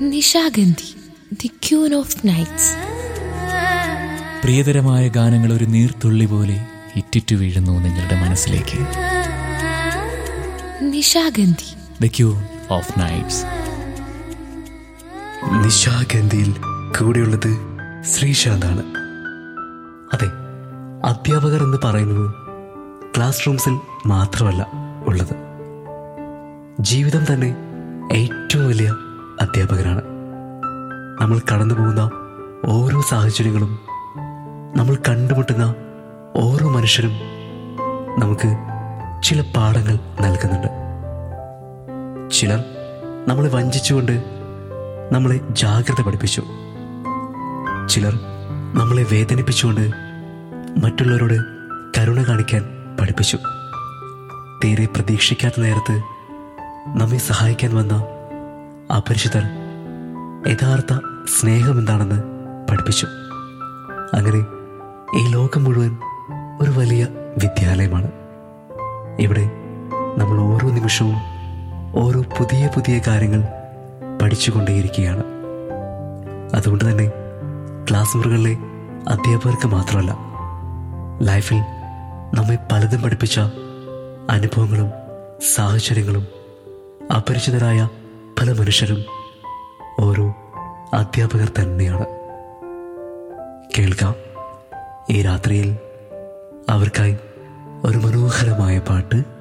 Nishagandhi the queen of nights പ്രിയതരമായ ഗാനങ്ങൾ ഒരു നീർത്തുള്ളി പോലെ ഇറ്റിറ്റു വീഴുന്നു നിങ്ങളുടെ മനസ്സിലേക്ക് Nishagandhi the queen of nights നിശാഗന്ധിയിൽ കൂടെയുള്ളത് ശ്രീശാന്താണ് അതെ അധ്യാപകർ എന്ന് പറയുന്നത് ക്ലാസ് റൂംസിൽ മാത്രമല്ല ഉള്ളത് ജീവിതം തന്നെ ഏറ്റവും വലിയ അധ്യാപകരാണ് നമ്മൾ കടന്നു പോകുന്ന ഓരോ സാഹചര്യങ്ങളും നമ്മൾ കണ്ടുമുട്ടുന്ന ഓരോ മനുഷ്യരും നമുക്ക് ചില പാഠങ്ങൾ നൽകുന്നുണ്ട് ചിലർ നമ്മളെ വഞ്ചിച്ചുകൊണ്ട് നമ്മളെ ജാഗ്രത പഠിപ്പിച്ചു ചിലർ നമ്മളെ വേദനിപ്പിച്ചുകൊണ്ട് മറ്റുള്ളവരോട് കരുണ കാണിക്കാൻ പഠിപ്പിച്ചു തീരെ പ്രതീക്ഷിക്കാത്ത നേരത്ത് നമ്മെ സഹായിക്കാൻ വന്ന അപരിചിതർ യഥാർത്ഥ സ്നേഹം എന്താണെന്ന് പഠിപ്പിച്ചു അങ്ങനെ ഈ ലോകം മുഴുവൻ ഒരു വലിയ വിദ്യാലയമാണ് ഇവിടെ നമ്മൾ ഓരോ നിമിഷവും ഓരോ പുതിയ പുതിയ കാര്യങ്ങൾ പഠിച്ചുകൊണ്ടേയിരിക്കുകയാണ് അതുകൊണ്ട് തന്നെ ക്ലാസ് മുറികളിലെ അധ്യാപകർക്ക് മാത്രമല്ല ലൈഫിൽ നമ്മെ പലതും പഠിപ്പിച്ച അനുഭവങ്ങളും സാഹചര്യങ്ങളും അപരിചിതരായ പല മനുഷ്യരും ഓരോ അധ്യാപകർ തന്നെയാണ് കേൾക്കാം ഈ രാത്രിയിൽ അവർക്കായി ഒരു മനോഹരമായ പാട്ട്